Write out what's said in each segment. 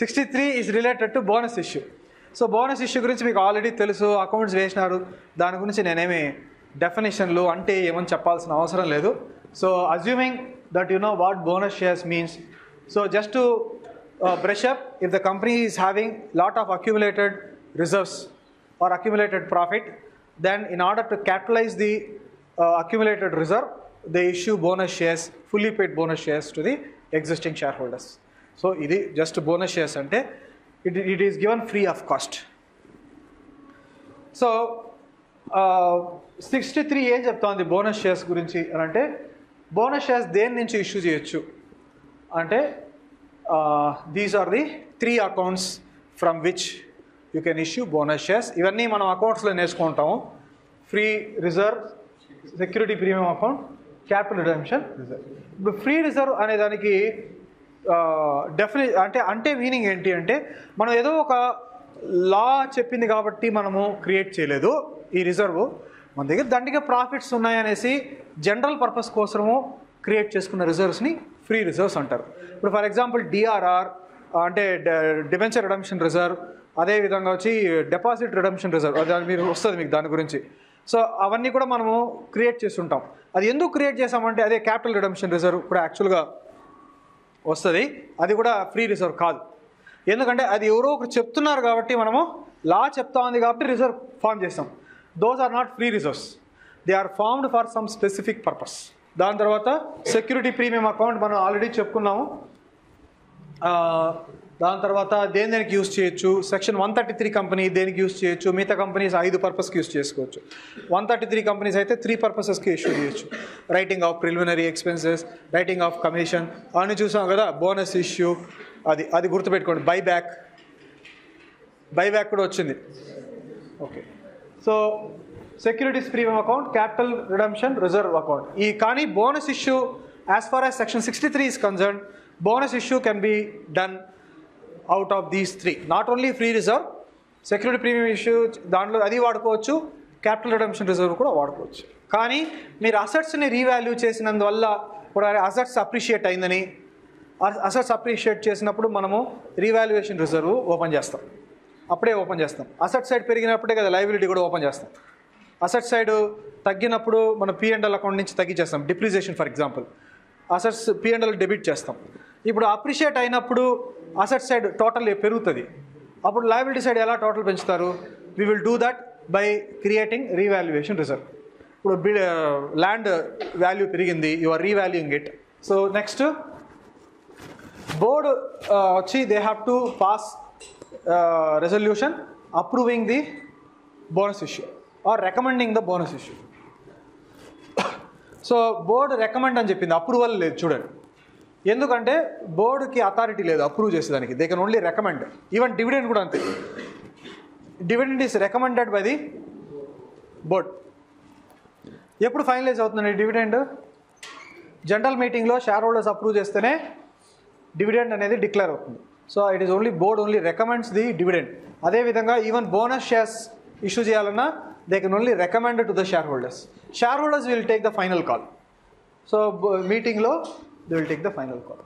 sixty three is related to bonus issue so bonus issue గురించి మీకు already తెలుసు accounts వేసినారు దాని గురించి నేనేమి డెఫినేషన్లు అంటే ఏమని చెప్పాల్సిన అవసరం లేదు so assuming that you know what bonus shares means so just to brush up if the company is having lot of accumulated reserves or accumulated profit then in order to capitalize the accumulated reserve they issue bonus shares fully paid bonus shares to the existing share holders so ఇది just bonus shares అంటే it it is given free of cost so sixty three ఏం చెప్తోంది bonus shares గురించి అని అంటే bonus shares దేని నుంచి issue చేయొచ్చు అంటే these are the three accounts from which you can issue bonus shares ఇవన్నీ మనం అకౌంట్స్లో నేర్చుకుంటాము free reserve security premium account capital redemption reserve ఇప్పుడు ఫ్రీ రిజర్వ్ అనే దానికి డెఫినె అంటే అంటే మీనింగ్ ఏంటి అంటే మనం ఏదో ఒక లా చెప్పింది కాబట్టి మనము క్రియేట్ చేయలేదు ఈ రిజర్వ్ మన దగ్గర దండిగా ప్రాఫిట్స్ ఉన్నాయనేసి జనరల్ పర్పస్ కోసము క్రియేట్ చేసుకున్న రిజర్వ్స్ని ఫ్రీ రిజర్వ్స్ అంటారు ఇప్పుడు ఫర్ ఎగ్జాంపుల్ డిఆర్ఆర్ అంటే డిబెంచర్ రిడమ్షన్ రిజర్వ్ అదే విధంగా వచ్చి డిపాజిట్ రిడమ్షన్ రిజర్వ్ అది మీరు వస్తుంది మీకు దాని గురించి సో అవన్నీ కూడా మనము క్రియేట్ చేస్తుంటాం అది ఎందుకు క్రియేట్ చేసామంటే అదే క్యాపిటల్ రిడమ్షన్ రిజర్వ్ కూడా యాక్చువల్గా వస్తుంది అది కూడా ఫ్రీ రిజర్వ్ కాదు ఎందుకంటే అది ఎవరో ఒకరు చెప్తున్నారు కాబట్టి మనము లా చెప్తా ఉంది కాబట్టి రిజర్వ్ ఫామ్ చేస్తాం those are not free reserves they are formed for some specific purpose దాని తర్వాత సెక్యూరిటీ ప్రీమియం అకౌంట్ మనం ఆల్రెడీ చెప్పుకున్నాము ఆ, దాని తర్వాత దేని దేనికి యూస్ చేయొచ్చు section one thirty three company దేనికి యూస్ చేయొచ్చు మిగతా కంపెనీస్ ఐదు పర్పస్కి యూస్ చేసుకోవచ్చు వన్ థర్టీ త్రీ కంపెనీస్ అయితే త్రీ పర్పసెస్కి ఇష్యూ చేయొచ్చు writing off preliminary expenses writing off commission అవన్నీ చూసాం కదా బోనస్ ఇష్యూ అది అది గుర్తుపెట్టుకోండి బై బ్యాక్ బై బ్యాక్ కూడా వచ్చింది okay so securities premium account capital redemption reserve account ఈ కానీ bonus issue as far as section sixty three is concern bonus issue can be done out of these three not only free reserve security premium issue దాంట్లో అది వాడుకోవచ్చు capital redemption reserve కూడా వాడుకోవచ్చు కానీ మీరు అసెట్స్ని revalue చేసినందువల్ల ఇప్పుడు అసెట్స్ అప్రిషియేట్ అయిందని అసెట్స్ అప్రిషియేట్ చేసినప్పుడు మనము రీవాల్యుయేషన్ రిజర్వ్ ఓపెన్ చేస్తాం అప్పుడే ఓపెన్ చేస్తాం అసెట్ సైడ్ పెరిగినప్పుడే కదా లైబిలిటీ కూడా ఓపెన్ చేస్తాం అసెట్ సైడ్ తగ్గినప్పుడు మనం పిఎండ్ఎల్ అకౌంట్ నుంచి తగ్గించేస్తాం depreciation for example assets P and L debit చేస్తాం ఇప్పుడు అప్రిషియేట్ అయినప్పుడు అసెట్ సైడ్ టోటల్ పెరుగుతుంది అప్పుడు లయబిలిటీ సైడ్ ఎలా టోటల్ పెంచుతారు we will do that by creating revaluation reserve ఇప్పుడు ల్యాండ్ వాల్యూ పెరిగింది you are revaluing it so next board వచ్చి they have to pass resolution approving the bonus issue or recommending the bonus issue so board recommend అని చెప్పింది approval లేదు చూడండి ఎందుకంటే బోర్డుకి authority లేదు అప్రూవ్ చేసేదానికి they can only recommend even dividend కూడా అంతే dividend is recommended by the board ఎప్పుడు ఫైనలైజ్ అవుతుందండి డివిడెండ్ జనరల్ మీటింగ్లో షేర్ హోల్డర్స్ అప్రూవ్ చేస్తేనే డివిడెండ్ అనేది డిక్లేర్ అవుతుంది so it is only board only recommends the dividend అదేవిధంగా ఈవెన్ బోనస్ షేర్స్ ఇష్యూ చేయాలన్నా they can only recommend to the shareholders shareholders will take the final call so మీటింగ్లో they will take the final call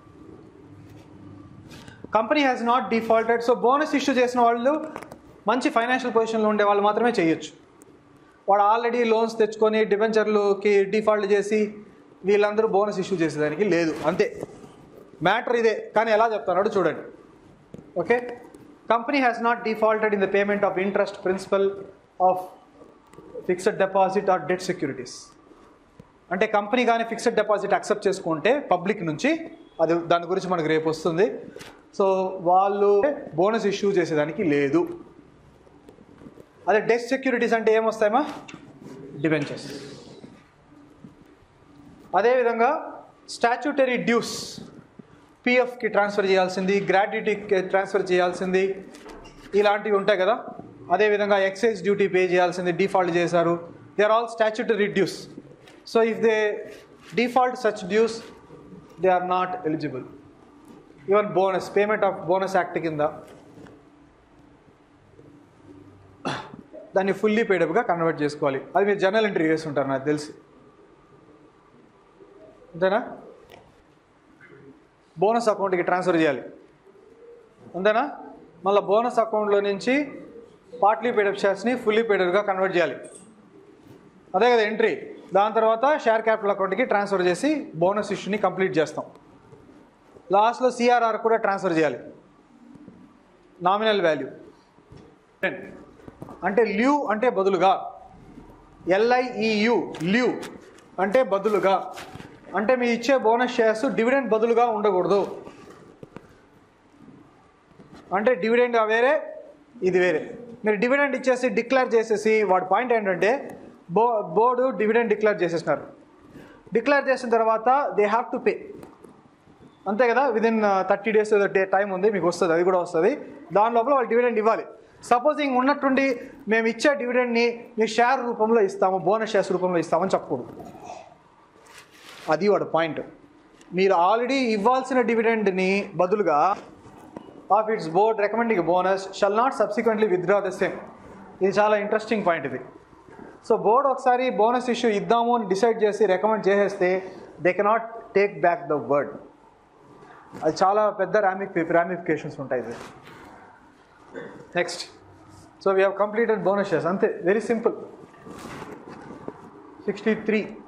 company has not defaulted so bonus issue చేసిన వాళ్ళు మంచి financial పొజిషన్లో ఉండే వాళ్ళు మాత్రమే చేయొచ్చు వాడు ఆల్రెడీ లోన్స్ తెచ్చుకొని డిబెంచర్లుకి డిఫాల్ట్ చేసి వీళ్ళందరూ బోనస్ ఇష్యూ చేసేదానికి లేదు అంతే మ్యాటర్ ఇదే కానీ ఎలా చెప్తున్నాడు చూడండి okay company has not defaulted in the payment of interest principal of fixed deposit or debt securities అంటే కంపెనీ కానీ ఫిక్స్డ్ డిపాజిట్ అక్సెప్ట్ చేసుకుంటే పబ్లిక్ నుంచి అది దాని గురించి మనకు రేపు వస్తుంది సో వాళ్ళు బోనస్ ఇష్యూ చేసేదానికి లేదు అదే డెట్ సెక్యూరిటీస్ అంటే ఏమొస్తాయమ్మా డిబెంచర్స్ అదేవిధంగా స్టాచ్యూటరీ డ్యూస్ పిఎఫ్కి ట్రాన్స్ఫర్ చేయాల్సింది గ్రాడ్యుటీకి ట్రాన్స్ఫర్ చేయాల్సింది ఇలాంటివి ఉంటాయి కదా అదేవిధంగా ఎక్సైజ్ డ్యూటీ పే చేయాల్సింది డిఫాల్ట్ చేశారు they are all statutory dues so if they default such dues they are not eligible even bonus payment of bonus act కింద దాన్ని ఫుల్లీ పేడప్గా కన్వర్ట్ చేసుకోవాలి అది మీరు జర్నల్ ఎంట్రీ చేస్తుంటారు నాకు తెలిసి అంతేనా బోనస్ అకౌంట్కి ట్రాన్స్ఫర్ చేయాలి ఉందేనా మళ్ళీ బోనస్ అకౌంట్లో నుంచి పార్ట్లీ పేడప్ షేర్స్ని ఫుల్లీ పేడర్గా కన్వర్ట్ చేయాలి అదే కదా ఎంట్రీ దాని తర్వాత షేర్ క్యాపిటల్ అకౌంట్కి ట్రాన్స్ఫర్ చేసి బోనస్ ఇష్యూని కంప్లీట్ చేస్తాం లాస్ట్లో సిఆర్ఆర్ కూడా ట్రాన్స్ఫర్ చేయాలి నామినల్ వాల్యూ అంటే ల్యూ అంటే బదులుగా ఎల్ఐఈయు ల్యూ అంటే బదులుగా అంటే మీ ఇచ్చే బోనస్ షేర్స్ డివిడెండ్ బదులుగా ఉండకూడదు అంటే డివిడెండ్ వేరే ఇది వేరే మీరు డివిడెండ్ ఇచ్చేసి డిక్లేర్ చేసేసి వాడి పాయింట్ ఏంటంటే బో బోర్డు డివిడెండ్ డిక్లేర్ చేసేసినారు డిక్లేర్ చేసిన తర్వాత దే హ్యావ్ టు పే అంతే కదా within thirty days day time ఉంది మీకు వస్తుంది అది కూడా వస్తుంది దాని లోపల వాళ్ళు డివిడెండ్ ఇవ్వాలి సపోజింగ్ ఉన్నట్టుండి మేము ఇచ్చే డివిడెండ్ని మీ షేర్ రూపంలో ఇస్తాము బోనస్ షేర్స్ రూపంలో ఇస్తామని చెప్పకూడదు అది వాడు పాయింట్ మీరు ఆల్రెడీ ఇవ్వాల్సిన డివిడెండ్ని బదులుగా of its board recommending bonus shall not subsequently withdraw the same ఇది చాలా ఇంట్రెస్టింగ్ పాయింట్ ఇది సో బోర్డ్ ఒకసారి బోనస్ ఇష్యూ ఇద్దాము అని డిసైడ్ చేసి రికమెండ్ చేసేస్తే they cannot take back the word అది చాలా పెద్ద రామిక్ రామిఫికేషన్స్ ఉంటాయి ఇది next so we have completed bonus shares అంతే వెరీ సింపుల్ సిక్స్టీ త్రీ